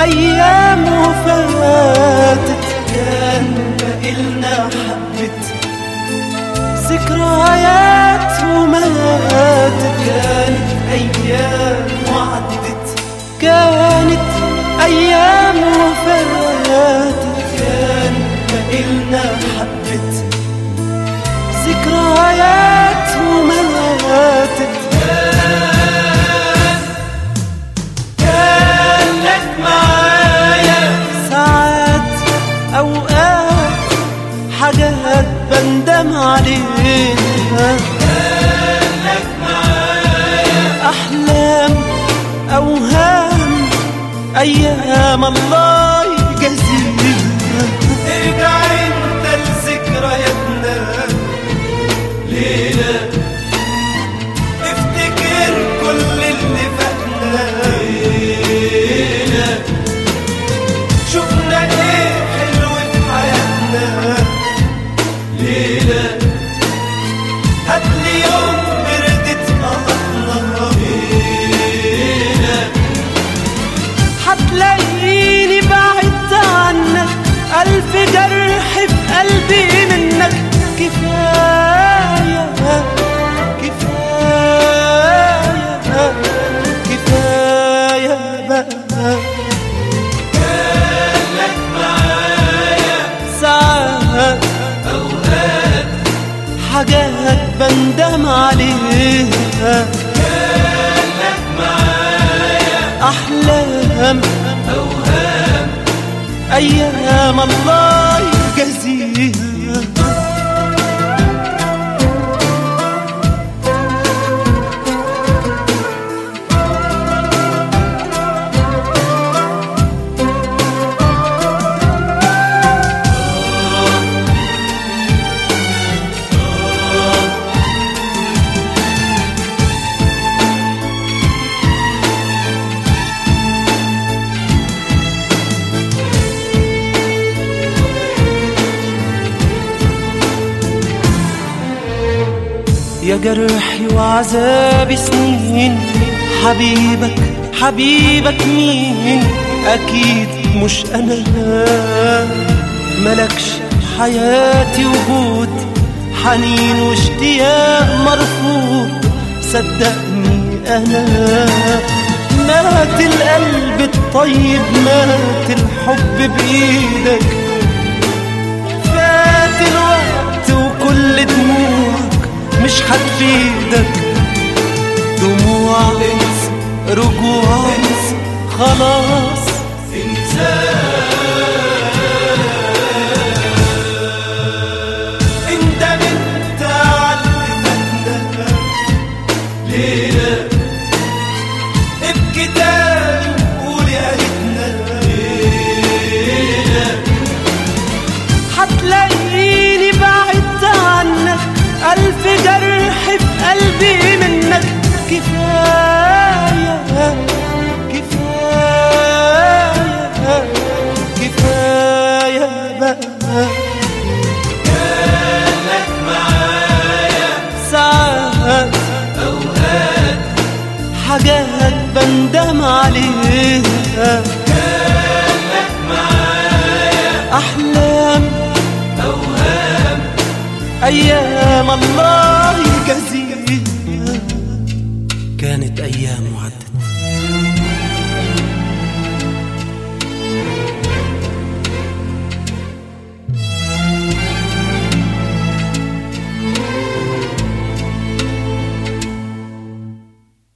أيام وفاتت كان بقلنا حبة ذكريات وماتت كانت أيام وعدت كانت أيام وفاتت كان بقلنا حبة ذكريات وماتت كان لك معايا ساعات أوقات حاجات بندم عليها كان لك معايا أحلام أوهام أيام الله يجازيها ارجع انت لذكرياتنا ليلة افتكر كل اللي فاتنا ليلة شفنا ايه حلو في حياتنا ليلة هاتلي يوم بردت قهرنا ليلة هتلاقيني بعدت عنك ألف جرح في قلبي منك كفاية كفاية كفاية بقى كانك معايا ساعات أوقات حاجات بندم عليها كانك معايا أحلام أوهام أيام الله يجازيها يا جرحي وعذابي سنين حبيبك حبيبك مين أكيد مش أنا ملكش حياتي وجود حنين واشتياق مرفوض صدقني أنا مات القلب الطيب مات الحب بإيدك فات الوقت وكل دموعك مش هتفيدك دموع انسى رجوع انسى خلاص انت بنت عدتنا ليلة ابكي تاني وقول يا ريتنا ليلة هتلاقيني بعدت عنك ألف جرح في قلبي منك كفاية كفاية كفاية بقى كانك معايا ساعات أوقات حاجات بندم عليها كانك معايا أحلام أوهام أيام